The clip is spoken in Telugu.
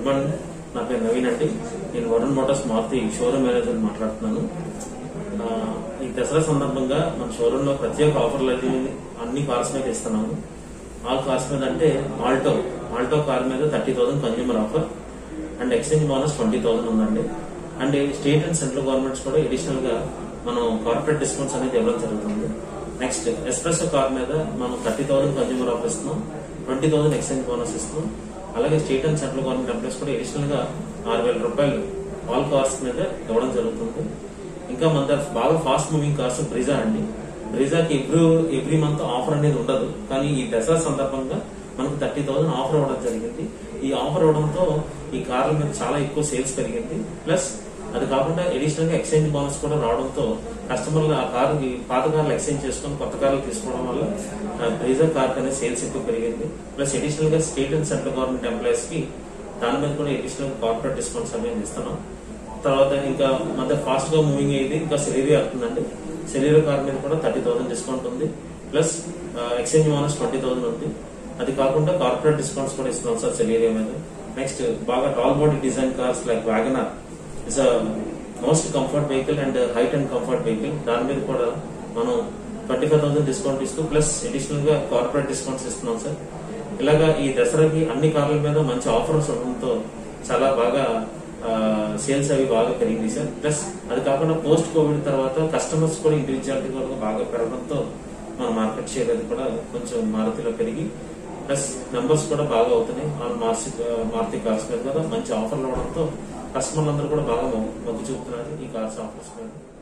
గుడ్ మార్నింగ్ నా పేరు నవీన్ అండి నేను Varun motors Maruti showroom manager మాట్లాడుతున్నాను ఆ, ఈ దసరా సందర్భంగా మన షోరూమ్ లో ప్రత్యేక ఆఫర్లు అయితే అన్ని కార్స్ మీద ఇస్తున్నాము ఆల్ కార్స్ మీద అంటే ఆల్టో ఆల్టో కార్ మీద thirty thousand consumer offer and exchange bonus twenty thousand ఉందండి and state and central governments కూడా అడిషనల్ గా మనం కార్పొరేట్ డిస్కౌంట్స్ అనేది ఇవ్వడం జరుగుతుంది నెక్స్ట్ ఎస్ప్రెసో కార్ మీద మనం థర్టీ థౌసండ్ కన్జ్యూమర్ ఆఫర్ ఇస్తున్నాం ట్వంటీ థౌసండ్ ఎక్స్చేంజ్ బోనస్ ఇస్తున్నాం అలాగే state and central government employees కూడా అడిషనల్ గా ఆరు వేల రూపాయలు ఆల్ కార్స్ మీద ఇవ్వడం జరుగుతుంది ఇంకా మన దగ్గర బాగా ఫాస్ట్ మూవింగ్ కార్స్ బ్రిజా అండి బ్రిజాకి ఎవ్రీ ఎవ్రీ మంత్ ఆఫర్ అనేది ఉండదు కానీ ఈ దసరా సందర్భంగా మనకు థర్టీ థౌసండ్ ఆఫర్ ఇవ్వడం జరిగింది ఈ ఆఫర్ ఇవ్వడంతో ఈ కార్ల మీద చాలా ఎక్కువ సేల్స్ పెరిగింది ప్లస్ అది కాకుండా అడిషనల్ గా ఎక్స్చేంజ్ బోనస్ కూడా రావడంతో కస్టమర్లు ఆ కారు పాత కార్లు ఎక్స్చేంజ్ చేసుకుని కొత్త కార్లు తీసుకోవడం వల్ల బ్రీజర్ కార్ అనేది సేల్స్ ఎక్కువ పెరిగింది ప్లస్ అడిషనల్ గా state and central government employees కి దాని మీద కూడా అడిషనల్ కార్పొరేట్ డిస్కౌంట్స్ అనేవి ఇస్తున్నాం తర్వాత ఇంకా మధ్య ఫాస్ట్ గా మూవింగ్ అయ్యేది ఇంకా సెలీరీ అవుతుందండి సెలీరీ కార్ మీద కూడా థర్టీ థౌసండ్ డిస్కౌంట్ ఉంది plus exchange bonus twenty thousand ఉంది అది కాకుండా కార్పొరేట్ డిస్కౌంట్స్ కూడా ఇస్తున్నాం సార్ సెలీరియా మీద నెక్స్ట్ బాగా tall body design cars like Wagon R is a most comfort vehicle and height and comfort vehicle దాని మీద కూడా మనం ట్వంటీ ఫైవ్ థౌసండ్ డిస్కౌంట్ ఇస్తూ ప్లస్ అడిషనల్ గా కార్పొరేట్ డిస్కౌంట్స్ ఇస్తున్నాం సార్ ఇలాగా ఈ దసరాకి అన్ని కార్ల మీద మంచి ఆఫర్స్ ఉండడంతో చాలా బాగా సేల్స్ అవి బాగా పెరిగింది సార్ ప్లస్ అది కాకుండా పోస్ట్ కోవిడ్ తర్వాత కస్టమర్స్ కూడా ఇండివిజువాలిటీ కూడా బాగా పెరగడంతో మన మార్కెట్ షేర్ అది కూడా కొంచెం మారుతిలో పెరిగి ప్లస్ నెంబర్స్ కూడా బాగా అవుతున్నాయి ఆన్ మార్చి మారుతి కార్స్ మీద కూడా మంచి ఆఫర్లు అవడంతో కస్టమర్లు అందరూ కూడా బాగా మొగ్గు చూపుతున్నారు ఈ కార్స్ ఆఫర్స్ మీద